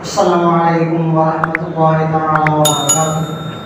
السلام عليكم ورحمة الله تعالى وبركاته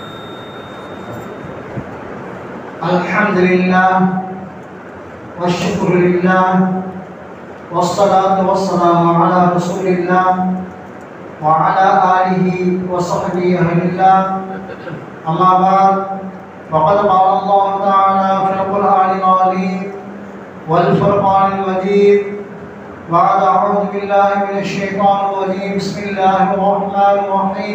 الحمد لله والشكر لله والصلاة والسلام على رسول الله وعلى آله وصحبه أهل الله أما بعد فقد قال الله تعالى في القرآن العظيم والفرقان المجيد بعد أعوذ بالله من الشيطان الرجيم بسم الله الرحمن الرحيم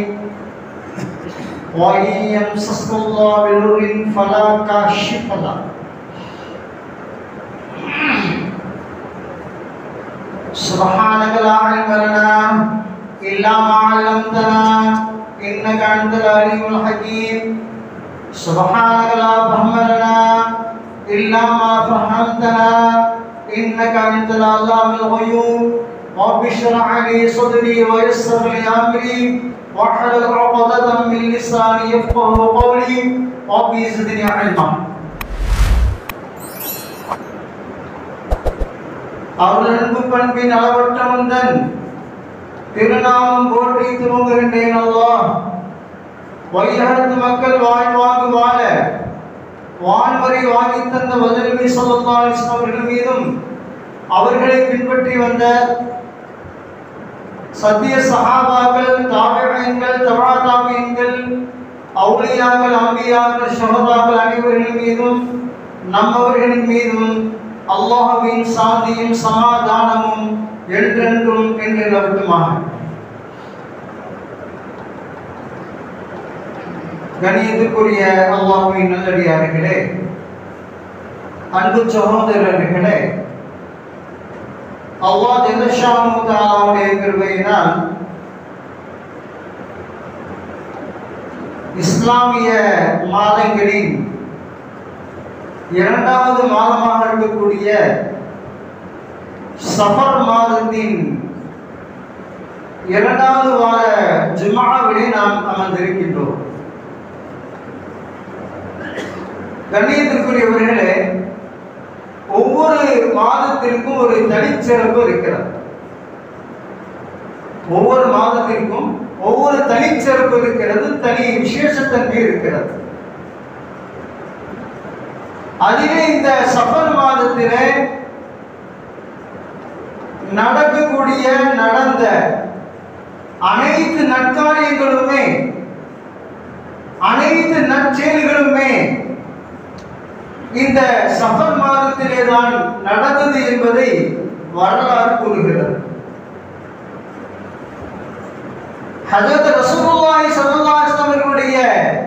وإن يمسسك الله بضر فلا كاشف له سبحانك لا علم لنا إلا ما علمتنا إنك أنت العليم الحكيم سبحانك لا فهم لنا إلا ما فهمتنا إنك أنت العلام الغيوب رب اشرح لي صدري ويسر لي أمري واحلل عقدة من لساني يفقه قولي رب زدني علما அவர்கள் அன்பு பண்பின் அளவற்ற வந்தன் திருநாமம் போற்றி துவங்குகின்றேன் அல்லாஹ் வையகத்து மக்கள் வாழ்வாங்கு வாழ வான்வரை வாங்கி தந்த வதல்வி சொல்லத்தாலிஸ் அவர்கள் மீதும் அவர்களை பின்பற்றி வந்த சத்திய சஹாபாக்கள் தாபியங்கள் தவா தாபியங்கள் அவுளியாக்கள் அம்பியாக்கள் ஷஹதாக்கள் அனைவர்கள் மீதும் நம்மவர்களின் மீதும் அல்லாஹ்வின் சாந்தியும் சமாதானமும் என்றென்றும் என்று நிலவட்டுமாக கணியத்துக்குரிய அல்லாஹ்வின் நல்லடியார்களே அன்பு சகோதரர்களே அல்லாஹ் ஜெல்லஷானு தாலாவுடைய கிருபையினால் இஸ்லாமிய மாதங்களின் இரண்டாவது மாதமாக இருக்கக்கூடிய சஃபர் மாதத்தின் இரண்டாவது வார ஜுமாவிலே நாம் அமர்ந்திருக்கின்றோம் கண்ணியத்திற்குரியவர்களே ஒவ்வொரு மாதத்திற்கும் ஒரு தனிச்சிறப்பு இருக்கிறது ஒவ்வொரு மாதத்திற்கும் ஒவ்வொரு தனிச்சிறப்பு இருக்கிறது தனி விசேஷத்தன்மை இருக்கிறது அதிலே இந்த சஃபர் மாதத்திலே நடக்கக்கூடிய நடந்த அனைத்து நற்காரியங்களுமே அனைத்து நற்செயல்களுமே இந்த சஃபர் மாதத்திலே தான் நடந்தது என்பதை வரலாறு கூறுகிறது ஹஜரத் ரசூலுல்லாஹி ஸல்லல்லாஹு அலைஹி அவர்களுடைய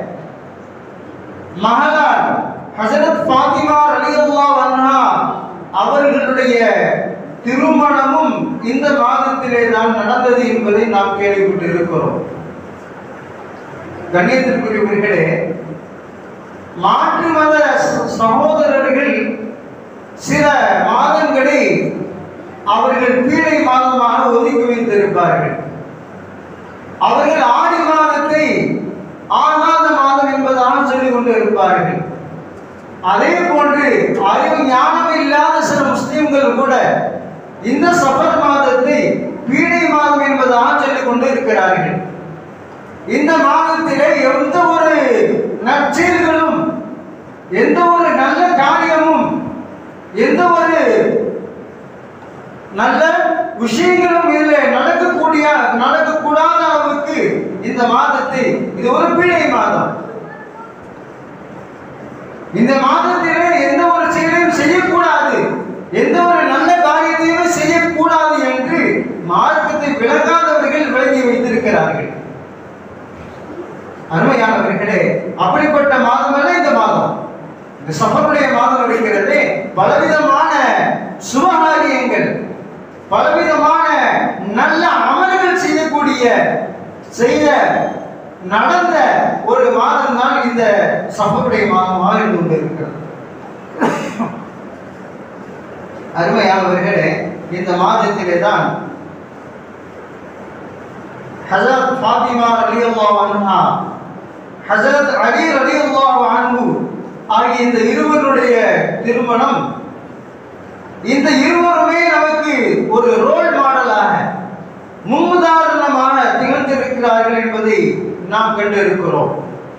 மகளார் ஹஜரத் ஃபாத்திமா ரலியல்லாஹு அன்ஹா அவர்களுடைய திருமணமும் இந்த மாதத்திலே தான் நடந்தது என்பதை நாம் கேள்விப்பட்டு இருக்கிறோம் கண்ணியத்திற்குரியவர்களே மாற்று மத சகோதரர்கள் சில மாதங்களை அவர்கள் பீடை மாதமாக ஒதுக்கி வைத்திருப்பார்கள் அவர்கள் ஆடி மாதத்தை ஆகாத மாதம் என்பதாக சொல்லிக் கொண்டு இருப்பார்கள் அதே போன்று அறிவு ஞானம் இல்லாத சில முஸ்லிம்கள் கூட இந்த சஃபர் மாதத்தை பீடை மாதம் என்பதாக சொல்லிக் கொண்டு இருக்கிறார்கள் இந்த மாதத்திலே எந்த ஒரு நற்செயல்களும் எந்த ஒரு நல்ல காரியமும் எந்த ஒரு நல்ல விஷயங்களும் இதில் நடக்கக்கூடிய நடக்கக்கூடாத அளவுக்கு இந்த மாதத்தை இது ஒரு பீடை மாதம் இந்த மாதத்திலே எந்த ஒரு செயலையும் செய்யக்கூடாது எந்த ஒரு நல்ல காரியத்தையுமே செய்யக்கூடாது என்று மார்க்கத்தை விளக்காதவர்கள் விளங்கி வைத்திருக்கிறார்கள் அருமையானவர்களே அப்படிப்பட்ட மாதம் அல்ல இந்த மாதம் இந்த சஃபருடைய மாதம் இருக்கிறது பலவிதமான சுபகாரியங்கள் பலவிதமான நல்ல அமல்கள் செய்யக்கூடிய செய்த நடந்த ஒரு மாதம் தான் இந்த சஃபருடைய மாதமாக இருந்து கொண்டிருக்கிறது அருமையானவர்களே இந்த மாதத்திலே தான் ஹசரத் ஃபாத்திமா ரலியல்லாஹு அன்ஹா ஹசரத் அலி ரலியல்லாஹு அன்ஹு ஆகிய இந்த இருவருடைய திருமணம் இந்த இருவருமே நமக்கு ஒரு ரோல் மாடலாக முன்னுதாரணமாக திகழ வளர்ந்திருக்கிறார்கள் என்பதை நாம் கண்டிருக்கிறோம்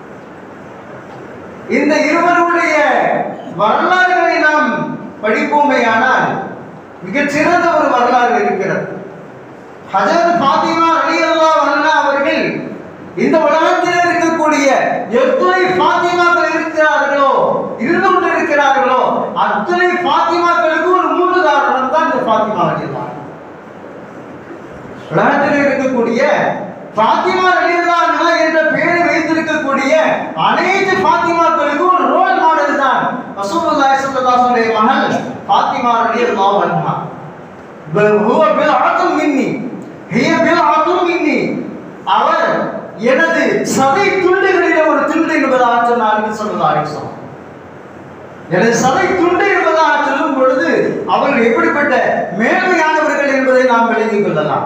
இந்த இருவருடைய வரலாறுகளை நாம் படிப்போமேயானால் மிகச்சிறந்த ஒரு வரலாறு இருக்கிறது ஹஜரத் ஃபாத்திமா ரலியல்லாஹு அன்ஹா அவர்கள் இந்த உலகத்தில் இருக்கக்கூடிய எத்தனை ஃபாத்திமாக்கள் இருக்கிறார்களோ இருந்து கொண்டு இருக்கிறார்களோ அத்தனை ஃபாத்திமாக்களுக்கு ஒரு மூன்று காரணம் தான் இந்த ஃபாத்திமா ரலியல்லாஹு அன்ஹா. உலகத்தில் இருக்கக்கூடிய ஃபாத்திமா ரலியல்லாஹு அன்ஹா என்ற பெயரை வைத்திருக்கக்கூடிய அனைத்து ஃபாத்திமாக்களுக்கு ஒரு ரோல் மாடல் தான் ரசூலுல்லாஹி ஸல்லல்லாஹு அலைஹி மகள் ஃபாத்திமா ரலியல்லாஹு அன்ஹா ஹுவ பில்அத்தும் மின்னி ஹிய பில்அத்தும் மின்னி அவர் எனது சதை துண்டுகளிலே ஒரு துண்டு என்பதாக சொன்னார்கள் ஸல்லல்லாஹு அலைஹி வஸல்லம் எனது சதை துண்டு என்பதாக சொல்லும் பொழுது அவர்கள் எப்படிப்பட்ட மேன்மையானவர்கள் என்பதை நாம் விளங்கிக் கொள்ளலாம்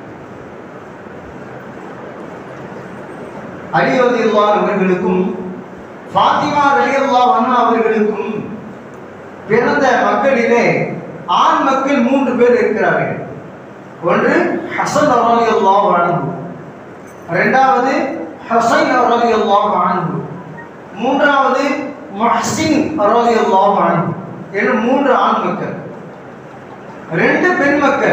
அலி ரலியல்லாஹு அவர்களுக்கும் ஃபாத்திமா ரலியல்லாஹு அன்ஹா அவர்களுக்கும் பிறந்த மக்களிலே ஆண் மக்கள் மூன்று பேர் இருக்கிறார்கள் ஒன்று ஹசன் ரலியல்லாஹு அன்ஹு இரண்டாவது ஹசைன் ரலியல்லாஹு அன்ஹு மூன்றாவது முஹ்சின் ரலியல்லாஹு அன்ஹு என்ற மூன்று ஆண் மக்கள் ரெண்டு பெண் மக்கள்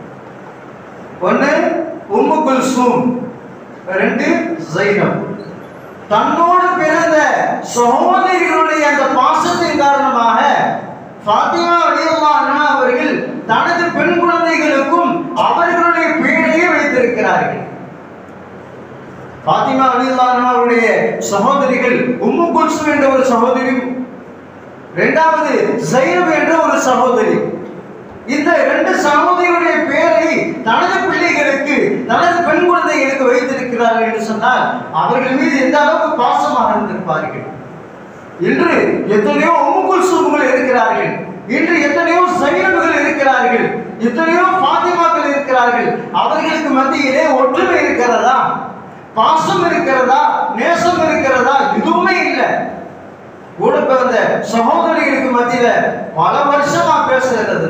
ஒன்று உம்மு குல்சூம் ரெண்டு ஜைனப் தன்னோடு பிறந்த சகோதரிகளுடைய அந்த பாசத்தின் காரணமாக ஃபாத்திமா ரலியல்லாஹு அன்ஹா அவர்கள் தனது பெண் குழந்தைகளுக்கும் அவர்களுடைய பெயரையே வைத்திருக்கிறார்கள் ஃபாத்திமா ரலியல்லாஹு அன்ஹா அவருடைய சகோதரிகள் உம்மு குல்சூம் என்ற ஒரு சகோதரி இரண்டாவது ஜைனப் என்ற ஒரு சகோதரி இந்த இரண்டு சகோதரியுடைய பெயரை தனது பிள்ளைகளுக்கு தனது பெண் குழந்தைகளுக்கு வைத்திருக்கிறார்கள் என்று சொன்னால் அவர்கள் மீது எந்த அளவுக்கு பாசமாக இருந்திருப்பார்கள் இன்று எத்தனையோ உம்முக்குல் சூமுகள் இருக்கிறார்கள் இன்று எத்தனையோ சைனபுகள் இருக்கிறார்கள் எத்தனையோ பாத்திமாக்கள் இருக்கிறார்கள் அவர்களுக்கு மத்தியிலே ஒற்றுமை இருக்கிறதா பாசம் இருக்கிறதா நேசம் இருக்கிறதா எதுவுமே இல்லை கூட பிறந்த சகோதரிகளுக்கு மத்தியில பல வருஷமா பேசுகிறது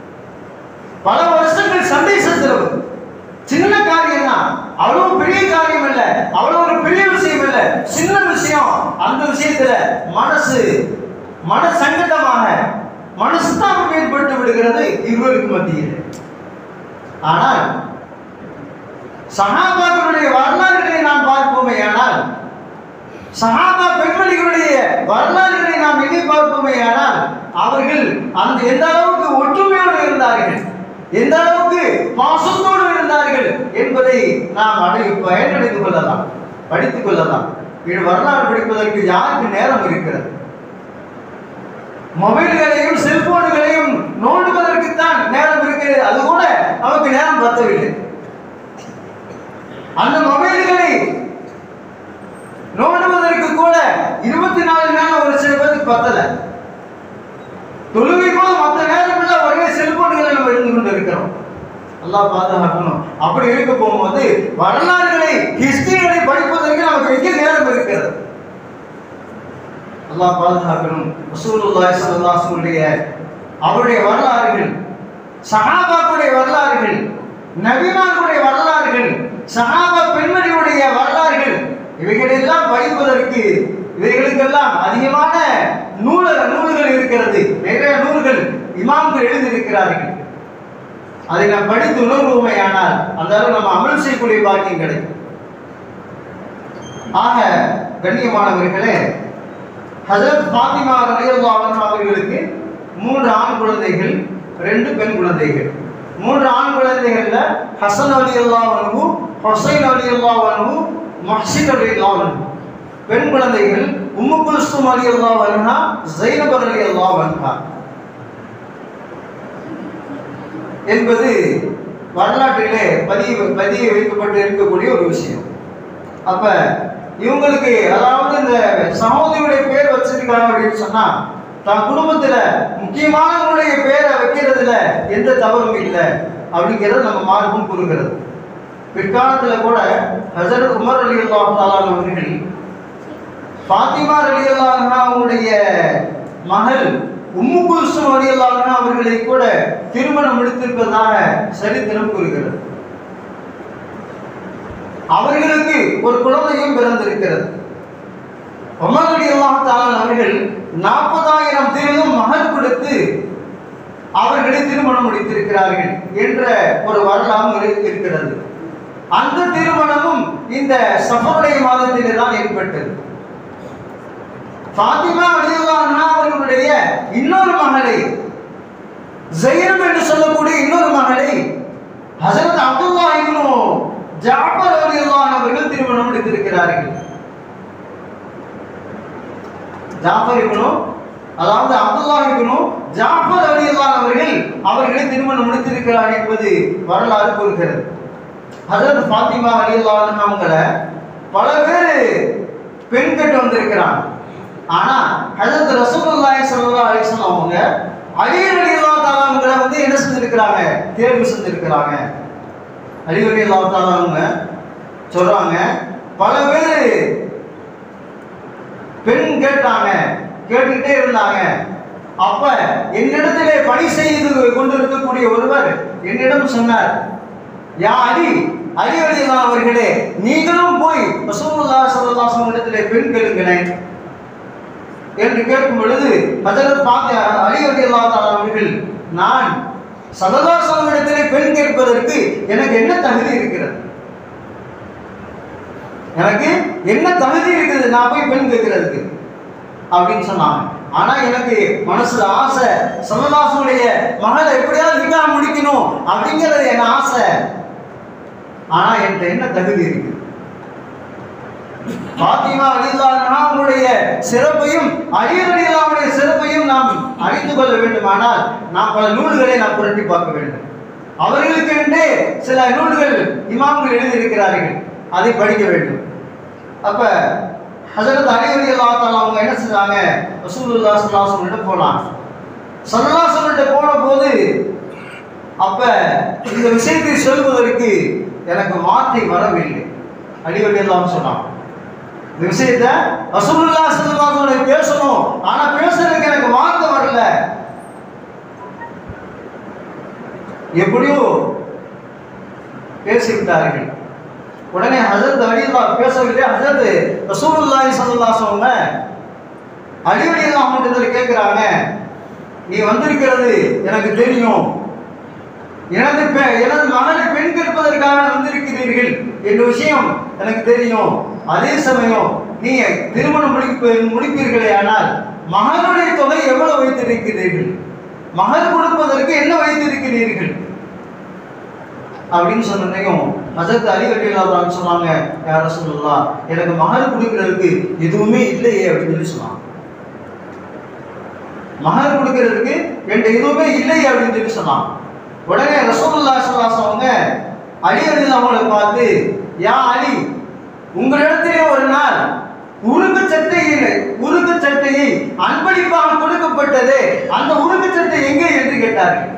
பல வருஷங்கள் சண்டை சச்சரவு சின்ன காரியம் தான் அவ்வளவு பெரிய காரியம் இல்ல அவ்வளவு ஒரு பெரிய விஷயம் இல்ல சின்ன விஷயம் அந்த விஷயத்துல மனசு மன சங்கடமாக மனஸ்தாபம் ஏற்பட்டு விடுகிறது இருவருக்கு மத்தியில் ஆனால் சகாபாக்களுடைய வரலாறுகளை நாம் பார்ப்போமே ஆனால் சஹாபா பெண்மணிகளுடைய வரலாறுகளை நாம் எண்ணி பார்ப்போமே ஆனால் அவர்கள் அந்த எந்த அளவுக்கு ஒற்றுமையோடு இருந்தார்கள் எந்த அளவுக்கு பாசத்தோடு இருந்தார்கள் என்பதை நாம் அடை பயனடைந்து கொள்ளலாம் படித்துக் கொள்ளலாம் இது வரலாறு படிப்பதற்கு யாருக்கு நேரம் இருக்கிறது மொபைல்களையும் செல்போன்களையும் நோண்டுவதற்கு தான் நேரம் இருக்கிறது அது கூட நமக்கு நேரம் பத்தவில்லை அந்த மொபைல்களை நோண்டுவதற்கு கூட இருபத்தி நாலு நேரம் ஒரு சில பேருக்கு பத்தல தொழுகை போது மற்ற நேரம் எல்லாம் ஒரே செல்போன்களை நம்ம இருந்து கொண்டு இருக்கிறோம் அல்லாஹ் பாதுகாக்கணும் அப்படி இருக்க போகும்போது வரலாறுகளை ஹிஸ்டரிகளை படிப்பதற்கு நமக்கு எங்கே நேரம் இருக்கிறது அல்லாஹ் பாதுகாக்கணும் ரசூலுல்லாஹி ஸல்லல்லாஹு அலைஹி வஸல்லம் அவருடைய வரலாறுகள் சஹாபாக்களுடைய வரலாறுகள் நபிமார்களுடைய வரலாறுகள் சஹாபா பெண்மணியுடைய வரலாறுகள் இவைகளெல்லாம் படிப்பதற்கு இவைகளுக்கெல்லாம் அதிகமான நூல நூல்கள் இருக்கிறது நிறைய நூல்கள் இமாம்கள் எழுதியிருக்கிறார்கள் அதை நாம் படித்து உணர்வுமையானால் அந்த அளவு நம்ம அமல் செய்யக்கூடிய பாக்கியம் கிடைக்கும் ஆக கண்ணியமானவர்களே ஹஜரத் ஃபாத்திமா ரலியல்லாஹு அன்ஹா அவர்களுக்கு மூன்று ஆண் குழந்தைகள் ரெண்டு பெண் குழந்தைகள் மூன்று ஆண் குழந்தைகள்ல ஹசன் ரலியல்லாஹு அன்ஹு ஹுசைன் ரலியல்லாஹு அன்ஹு முஹ்சின் ரலியல்லாஹு அன்ஹு பெண் குழந்தைகள் உம்மு குல்சும் ரலியல்லாஹு அன்ஹா ஸைனப் ரலியல்லாஹு அன்ஹா என்பது வரலாற்றிலே பதிவு பதிய வைக்கப்பட்டு இருக்கக்கூடிய ஒரு விஷயம் அப்ப இவங்களுக்கு அதாவது இந்த சகோதரியுடைய பேர் வச்சிருக்காங்க அப்படின்னு சொன்னா தன் குடும்பத்துல முக்கியமானவங்களுடைய பேரை வைக்கிறதுல எந்த தவறும் இல்லை அப்படிங்கிறது நம்ம மார்க்கும் கூறுகிறது பிற்காலத்துல கூட ஹசரத் உமர் அலி அல்லாஹ் அவர்கள் ஃபாத்திமா அலி அல்லாஹ் அவங்களுடைய மகள் உம்மு குல்சும் அலி அல்லாஹ் அவர்களை கூட திருமணம் முடித்திருப்பதாக சரித்திரம் கூறுகிறது அவர்களுக்கு ஒரு குழந்தையும் பிறந்திருக்கிறது உமர் ரலியல்லாஹு தஆலா அவர்கள் நாற்பதாயிரம் திருகம் மகன் கொடுத்து அவர்களை திருமணம் முடித்திருக்கிறார்கள் என்ற ஒரு வரலாறு இரு- இருக்கிறது அந்த திருமணமும் இந்த சஃபருடைய மாதத்திலே தான் ஏற்பட்டது ஃபாத்திமா ரலியல்லாஹு அன்ஹா அவர்களுடைய இன்னொரு மகளை ஜெயினம் என்று சொல்லக்கூடிய இன்னொரு மகளை ஹசரத் அப்துல்லா இப்னு ஜாஃபர் ரலியல்லாஹு அவர்கள் திருமணம் முடித்திருக்கிறார்கள் ஜாஃபர் இப்னு அதாவது அப்துல்லா இப்னு ஜாஃபர் ரலியல்லாஹு அவர்கள் அவர்களை திருமணம் முடித்திருக்கிறார் என்பது வரலாறு கூறுகிறது ஹஜரத் ஃபாத்திமா ரலியல்லாஹு அன்ஹா அவங்கள பல பேர் பெண் கட்டு வந்திருக்கிறாங்க ஆனா ஹஜரத் ரசூலுல்லாஹி ஸல்லல்லாஹு அலைஹி வஸல்லம் அவங்க அலி ரலியல்லாஹு தஆலா அவங்கள வந்து என்ன செஞ்சிருக்கிறாங்க தேர்வு செஞ்சிருக்கிறாங்க அலி ரலியல்லாஹு தஆலா அவங்க சொல்றாங்க பல பேர் பெண் கேட்டாங்க கேட்டுக்கிட்டே இருந்தாங்க அப்ப என்னிடத்திலே பணி செய்து கொண்டிருக்கக்கூடிய ஒருவர் என்னிடம் சொன்னார் யா அலி அலி அலிலா அவர்களே நீங்களும் போய் ரசூலுல்லாஹி ஸல்லல்லாஹு அலைஹி வஸல்லம் இடத்திலே பெண் கேளுங்களேன் என்று கேட்கும் பொழுது ஹஜரத் பாத்தியா அலி ரலியல்லாஹு தஆலா அவர்கள் நான் ஸல்லல்லாஹு அலைஹி வஸல்லம் இடத்திலே பெண் கேட்பதற்கு எனக்கு என்ன தகுதி இருக்கிறது எனக்கு என்ன தகுதி இருக்குது நான் போய் பெண் கேட்கறதுக்கு அப்படின்னு சொன்னாங்க ஆனா எனக்கு மனசுல ஆசை சமதாசனுடைய மகளை எப்படியாவது நிக்கா முடிக்கணும் அப்படிங்கிறது என் ஆசை ஆனா என்கிட்ட என்ன தகுதி இருக்கு பாத்திமா அலிதானா அவங்களுடைய சிறப்பையும் அலி அலிதாவுடைய சிறப்பையும் நாம் அறிந்து கொள்ள வேண்டுமானால் நாம் பல நூல்களை நாம் புரட்டி பார்க்க வேண்டும் அவர்களுக்கு என்று சில நூல்கள் இமாம்கள் எழுதியிருக்கிறார்கள் அதை படிக்க வேண்டும் அப்ப ஹஜரத் அலி அலி அல்லா அவங்க என்ன செஞ்சாங்க ரசூலுல்லா ஸல்லல்லாஹு அலைஹி போலாம் சல்லாசன்கிட்ட போன போது அப்ப இந்த விஷயத்தை சொல்வதற்கு எனக்கு வார்த்தை வரவில்லை அலி அலி அல்லாஹ் சொன்னான் இந்த விஷயத்த ரசூலுல்லா ஸல்லல்லாஹு அலைஹி பேசணும் ஆனா பேசுறதுக்கு எனக்கு வார்த்தை வரல எப்படியோ பேசிவிட்டார்கள் உடனே ஹஜரத் அலில்லா பேசவில்லை ஹஜரத் ரசூலுல்லாஹி ஸல்லல்லாஹு அலைஹி வஸல்லம் அலி அலில்லா அவங்கள்ட்ட கேட்குறாங்க நீ வந்திருக்கிறது எனக்கு தெரியும் எனது பெ- எனது மகனை பெண் கேட்பதற்காக வந்திருக்கிறீர்கள் என்ற விஷயம் எனக்கு தெரியும் அதே சமயம் நீங்க திருமணம் முடிப்ப முடிப்பீர்களே ஆனால் மகனுடைய தொகை எவ்வளவு வைத்திருக்கிறீர்கள் மகன் கொடுப்பதற்கு என்ன வைத்திருக்கிறீர்கள் அப்படின்னு சொன்னதையும் ஹசரத் அலி கட்டிலாதான் சொன்னாங்க யார சொல்லலாம் எனக்கு மகர் கொடுக்கறதுக்கு எதுவுமே இல்லையே அப்படின்னு சொல்லி சொன்னாங்க மகர் கொடுக்கறதுக்கு என்கிட்ட எதுவுமே இல்லையே அப்படின்னு சொல்லி சொன்னாங்க உடனே ரசூலுல்லா ஸல்லல்லாஹு அவங்க அலி அலி அவங்களை பார்த்து யா அலி உங்களிடத்திலே ஒரு நாள் உருகு சட்டையில் உருகு சட்டையை அன்பளிப்பாக கொடுக்கப்பட்டதே அந்த உருகு சட்டை எங்கே என்று கேட்டார்கள்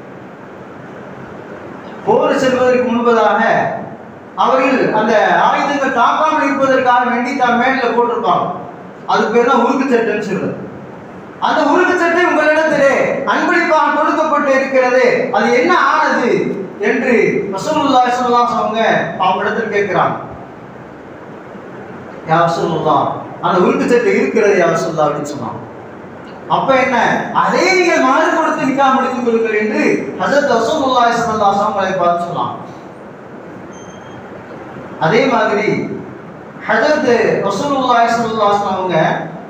போர் செல்வதற்கு முன்பதாக அவர்கள் அந்த ஆயுதங்கள் தாக்காமல் இருப்பதற்காக வேண்டி தான் மேல போட்டிருப்பாங்க அது பேர் தான் உருகு சட்டைன்னு சொல்றது அந்த உருகு சட்டை உங்களிடத்திலே அன்பளிப்பாக கொடுக்கப்பட்டு இருக்கிறது அது என்ன ஆனது என்று ரசூலுல்லாஹி ஸல்லல்லாஹு அலைஹி அவங்க அவங்க இடத்துல கேட்கிறாங்க யா ரசூலுல்லாஹ் அந்த உருகு சட்டை இருக்கிறது யா ரசூலுல்லாஹ் அப்படின்னு சொன்னாங்க அப்ப என்ன அதே நீங்கள் மாறு கொடுத்து நிக்கா முடித்துக் கொள்ளுங்கள் என்று ஹசரத் ரசூலுல்லாஹி ஸல்லல்லாஹு அலைஹி வஸல்லம் பார்த்து சொன்னாங்க அதே மாதிரி ஹஜரத் ரசூலுல்லாஹி ஸல்லல்லாஹு அலைஹி வஸல்லம் அவங்க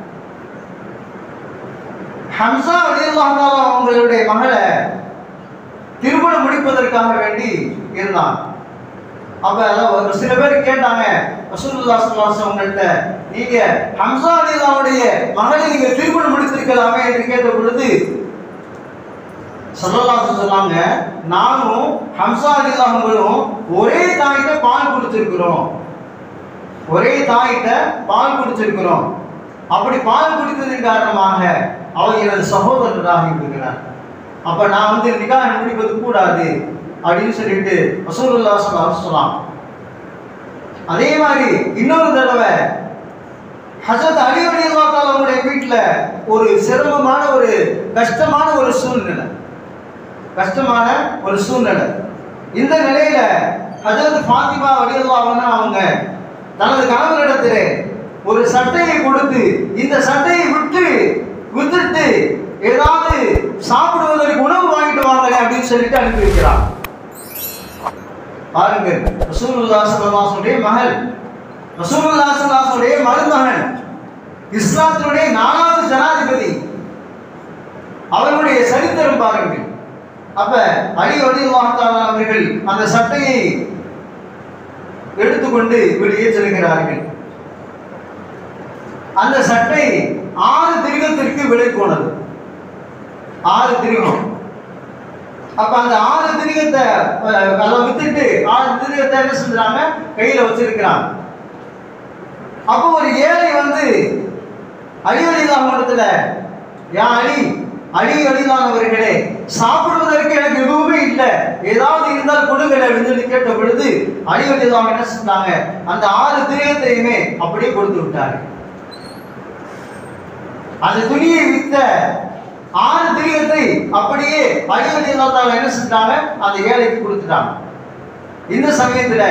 ஹம்சா ரலியல்லாஹு தஆலா அவங்களுடைய மகளை திருமணம் முடிப்பதற்காக வேண்டி இருந்தாங்க அப்ப அதான் ஒரு சில பேர் கேட்டாங்க ரசூலுல்லாஹி ஸல்லல்லாஹு அலைஹி வஸல்லம் அவங்கள்ட்ட நீங்க ஹம்சா ரலியல்லாஹுடைய மகளை நீங்க திருமணம் முடித்திருக்கலாமே என்று கேட்ட பொழுது ஸல்லல்லாஹு சொன்னாங்க நானும் ஹம்சா ரலியல்லாஹுங்களும் ஒரே தாயிட்ட பால் குடிச்சிருக்கிறோம் ஒரே தாயிட்ட பால் குடிச்சிருக்கிறோம் அப்படி பால் குடித்ததின் காரணமாக அவர் எனது சகோதரராக இருக்கிறார் அப்ப நான் வந்து நிகாஹ் முடிப்பது கூடாது அப்படின்னு சொல்லிட்டு ரசூலுல்லாஹி ஸல்லல்லாஹு அலைஹி வஸல்லம் அதே மாதிரி இன்னொரு தடவை ஹசரத் அலி ரலியல்லாஹு தஆலா அவங்களுடைய வீட்டில் ஒரு சிரமமான ஒரு கஷ்டமான ஒரு சூழ்நிலை கஷ்டமான ஒரு சூழ்நிலை இந்த நிலையில ஹஜரத் ஃபாத்திமா வடிவல்லாவன்னா அவங்க தனது கணவரிடத்திலே ஒரு சட்டையை கொடுத்து இந்த சட்டையை விட்டு வித்துட்டு ஏதாவது சாப்பிடுவதற்கு உணவு வாங்கிட்டு வாங்க அப்படின்னு சொல்லிட்டு அனுப்பி வைக்கிறான் பாருங்க ரசூலுல்லாஹ் ஸல்லல்லாஹு அலைஹி மகள் ரசூலுல்லாஹ் ஸல்லல்லாஹு அலைஹி மருமகன் இஸ்லாத்தினுடைய நாலாவது ஜனாதிபதி அவர்களுடைய சரித்திரம் பாருங்கள் அப்ப அலி வலியுல்லாஹ் அவர்கள் அந்த சட்டையை எடுத்துக்கொண்டு வெளியே செல்கிறார்கள் அந்த சட்டை ஆறு திருகத்திற்கு விலை போனது ஆறு திருகம் அப்ப அந்த ஆறு திரிகத்தை அஹ், அதை வித்துட்டு ஆறு திரிகத்தை என்ன செஞ்சுறாங்க கையில வச்சிருக்கிறாங்க அப்போ ஒரு ஏழை வந்து அலி அலிதான் இடத்துல யா அலி அலி அலிதான் அவர்களே சாப்பிடுவதற்கு எனக்கு எதுவுமே இல்லை ஏதாவது இருந்தால் கொடுங்கள் அப்படின்னு சொல்லி கேட்ட பொழுது அலி அலிதான் என்ன செஞ்சாங்க அந்த ஆறு திரியத்தையுமே அப்படியே கொடுத்து விட்டாங்க அந்த துணியை வித்த ஆறு திரியத்தை அப்படியே அலி அலிதான் என்ன செஞ்சாங்க அந்த ஏழைக்கு கொடுத்துட்டாங்க இந்த சமயத்துல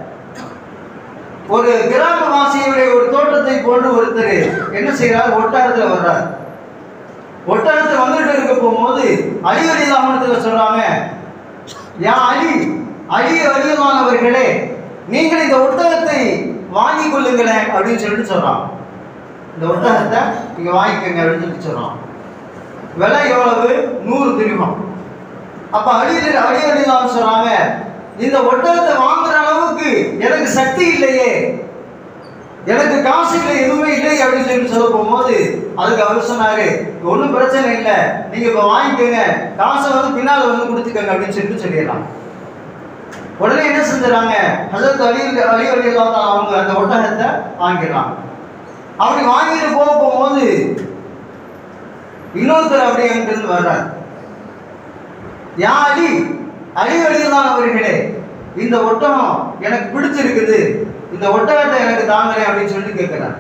ஒரு கிராமவாசியுடைய ஒரு தோட்டத்தை போன்று ஒருத்தர் என்ன செய்யறார் ஒட்டகத்துல வர்றார் ஒட்டகத்துல வந்துட்டு இருக்க போகும்போது அலி அலிதாமனத்துல சொல்றாங்க யா அலி அலி அலியமானவர்களே நீங்கள் இந்த ஒட்டகத்தை வாங்கி கொள்ளுங்களேன் அப்படின்னு சொல்லிட்டு சொல்றான் இந்த ஒட்டகத்தை நீங்க வாங்கிக்கோங்க அப்படின்னு சொல்லி சொல்றான் விலை எவ்வளவு நூறு திருமம் அப்ப அடி அடி அடிதான் சொல்றாங்க இந்த ஒட்டகத்தை வாங்குற அளவுக்கு எனக்கு சக்தி இல்லையே எனக்கு காசு இல்லை எதுவுமே இல்லை அப்படின்னு சொல்லி சொல்ல போகும்போது அதுக்கு அவர் சொன்னாரு ஒன்றும் பிரச்சனை இல்லை நீங்க இப்ப வாங்கிக்கோங்க காசை வந்து பின்னால் வந்து கொடுத்துக்கோங்க அப்படின்னு சொல்லிட்டு சொல்லிடலாம் உடனே என்ன செஞ்சுறாங்க ஹசரத் அலி அலி அலி அல்லாஹ் அவங்க அந்த ஒட்டகத்தை வாங்கிடுறாங்க அப்படி வாங்கிட்டு போக போகும்போது இன்னொருத்தர் அப்படியே அங்கிருந்து வர்றார் யா அலி அலி அலிதான் அவர்களே இந்த ஒட்டகம் எனக்கு பிடிச்சிருக்குது இந்த ஒட்டகத்தை எனக்கு தாங்களே அப்படின்னு சொல்லிட்டு கேட்கிறார்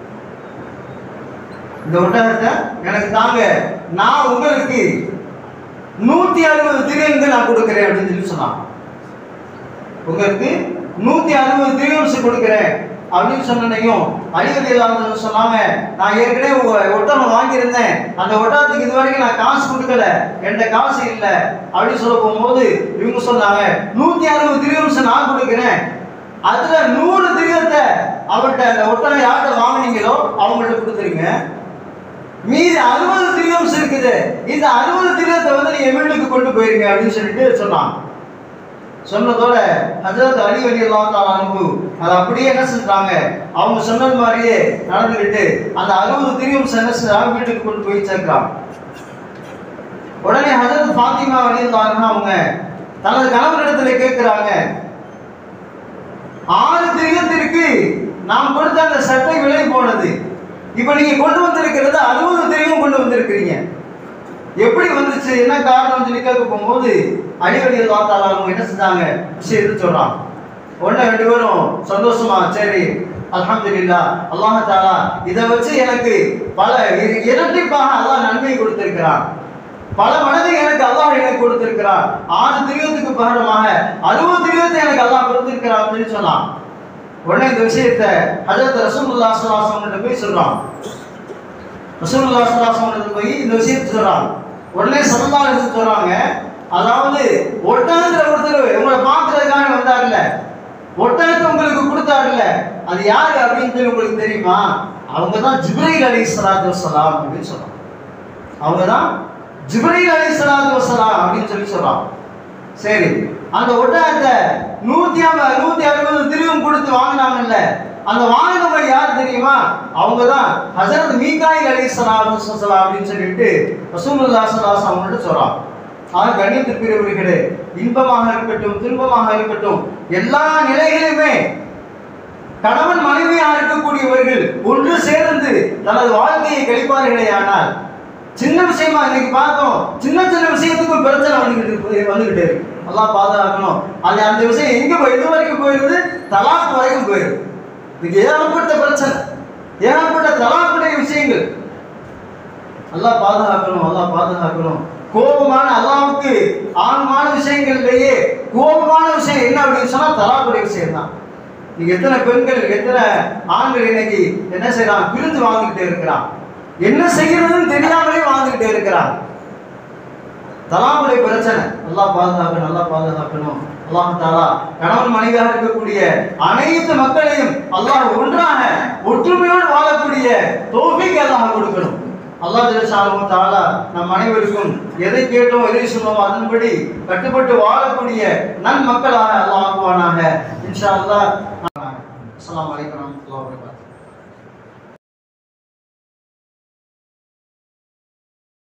இந்த ஒட்டகத்தை எனக்கு தாங்க நான் உங்களுக்கு நூத்தி அறுபது திரியங்கள் நான் கொடுக்கிறேன் அப்படின்னு சொல்லி சொன்னான் உங்களுக்கு நூத்தி அறுபது திரியம்ஸ் கொடுக்கிறேன் அப்படின்னு சொன்னையும் அடிவதி சொன்னாங்க நான் ஏற்கனவே உங்க ஒட்டகம் வாங்கியிருந்தேன் அந்த ஒட்டகத்துக்கு இது வரைக்கும் நான் காசு கொடுக்கல என்கிட்ட காசு இல்லை அப்படின்னு சொல்ல போகும்போது இவங்க சொன்னாங்க நூத்தி அறுபது திரியம்ஸ் நான் கொடுக்கிறேன் அதுல நூறு திரியத்தை அவர்கிட்ட அந்த ஒட்டகம் யார்கிட்ட வாங்குனீங்களோ அவங்கள்ட்ட கொடுத்துருங்க மீதி அறுபது திரியம்ஸ் இருக்குது இந்த அறுபது திரியத்தை வந்து நீங்க வீட்டுக்கு கொண்டு போயிருங்க அப்படின்னு சொல்லிட்டு சொன்னான் சொன்னதோட ஹஜரத் அலி அலி அல்லா அனுப்பு அதை அப்படியே என்ன செஞ்சாங்க அவங்க சொன்னது மாதிரியே நடந்துக்கிட்டு அந்த அறுபது திரியும் என்ன செஞ்சாங்க வீட்டுக்கு கொண்டு போய் சேர்க்கிறாங்க உடனே ஹஜரத் ஃபாத்திமா அலி அல்லாஹ் அவங்க தனது கணவரிடத்துல கேட்கிறாங்க ஆறு திரியத்திற்கு நாம் கொடுத்த அந்த சட்டை விலை போனது இப்ப நீங்க கொண்டு வந்திருக்கிறது அறுபது திரியும் கொண்டு வந்திருக்கிறீங்க எப்படி வந்துச்சு என்ன காரணம் சொல்லி கேட்க போகும்போது அடிவடியில் பார்த்தாலும் அவங்க என்ன செஞ்சாங்க விஷயத்தை சொல்றான் உடனே ரெண்டு பேரும் சந்தோஷமா சரி அல்ஹம்துலில்லாஹ் அல்லாஹ் தாலா இதை வச்சு எனக்கு பல இர- இரட்டிப்பாக அல்லாஹ் நன்மை கொடுத்திருக்கிறான் பல மடங்கு எனக்கு அல்லாஹ் எனக்கு கொடுத்திருக்கிறான் ஆறு திரியத்துக்கு பகரமாக அறுபது திரியத்தை எனக்கு அல்லாஹ் கொடுத்திருக்கிறான் அப்படின்னு சொன்னான் உடனே இந்த விஷயத்தை ஹஜரத் ரசூலுல்லாஹ் ஸல்லல்லாஹு அலைஹி வஸல்லம் போய் சொல்றான் ரசூலுல்லாஹ் ஸல்லல்லாஹு அலைஹி வஸல்லம் போய் இந்த விஷயத்தை சொல்றாங்க உடனே ஸல்லல்லாஹு அலைஹி வஸல்லம் சொல்றாங்க அதாவது ஒட்டகத்துல ஒருத்தர் உங்களை பார்க்கறதுக்காக வந்தார்ல ஒட்டகத்தை உங்களுக்கு கொடுத்தாருல்ல அது யாரு அப்படின்னு சொல்லி உங்களுக்கு தெரியுமா அவங்க தான் ஜிப்ரைல் அலி சலாத்து வசலாம் அப்படின்னு சொல்றாங்க அவங்க தான் ஜிப்ரைல் அலி சலாத்து வசலாம் அப்படின்னு சொல்லி சொல்றாங்க சரி அந்த ஒட்டகத்தை நூத்தி ஐம்பது நூத்தி அறுபது திருவும் கொடுத்து வாங்கினாங்கல்ல அந்த வாங்கினவங்க யார் தெரியுமா அவங்க தான் ஹசரத் மீகாயில் அலி சலாம் அப்படின்னு சொல்லிட்டு ரசூலுல்லாஹ் ஸல்லல்லாஹு அவங்கள்ட்ட சொல்றான் ஆக கண்ணியத்திற்குரியவர்களே இன்பமாக இருக்கட்டும் துன்பமாக இருக்கட்டும் எல்லா நிலைகளிலுமே கணவன் மனைவியாக இருக்கக்கூடியவர்கள் ஒன்று சேர்ந்து தனது வாழ்க்கையை கழிப்பார்களே ஆனால் சின்ன விஷயமா இன்னைக்கு பார்த்தோம் சின்ன சின்ன விஷயத்துக்கும் பிரச்சனை வந்துகிட்டு இருக்கு- வந்துகிட்டு இருக்கு எல்லாம் பாதுகாக்கணும் அது அந்த விஷயம் எங்க போய் இது வரைக்கும் போயிருது தலாக் வரைக்கும் போயிருது இது ஏகப்பட்ட பிரச்சனை ஏகப்பட்ட தலாக்குடைய விஷயங்கள் எல்லாம் பாதுகாக்கணும் எல்லாம் பாதுகாக்கணும் கோபமான அல்லாவுக்கு ஆன்மான விஷயங்கள்லயே கோபமான விஷயம் என்ன அப்படின்னு சொன்னா தலாக்குடைய விஷயம் தான் நீங்க எத்தனை பெண்கள் எத்தனை ஆண்கள் இன்னைக்கு என்ன செய்யறான் பிரிஞ்சு வாழ்ந்துகிட்டே இருக்கிறான் என்ன செய்யறதுன்னு தெரியாமலே வாழ்ந்துகிட்டே இருக்கிறான் தலாமுடைய பிரச்சனை நல்லா பாதுகாக்கணும் நல்லா பாதுகாக்கணும் அல்லாஹ் தாலா கணவன் மனைவியாக இருக்கக்கூடிய அனைத்து மக்களையும் அல்லாஹ் ஒன்றாக ஒற்றுமையோடு வாழக்கூடிய தோஃபிக்கு அல்லாஹ் கொடுக்கணும் அல்லாஹ் ஜெயசாலும் தாலா நம் அனைவருக்கும் எதை கேட்டோம் எதை சொன்னோம் அதன்படி கட்டுப்பட்டு வாழக்கூடிய நன் மக்களாக அல்லாஹ் ஆக்குவானாக இன்ஷா அல்லாஹ் அஸ்ஸலாமு அலைக்கும் வரஹ்மத்துல்லாஹி வபரகாத்துஹு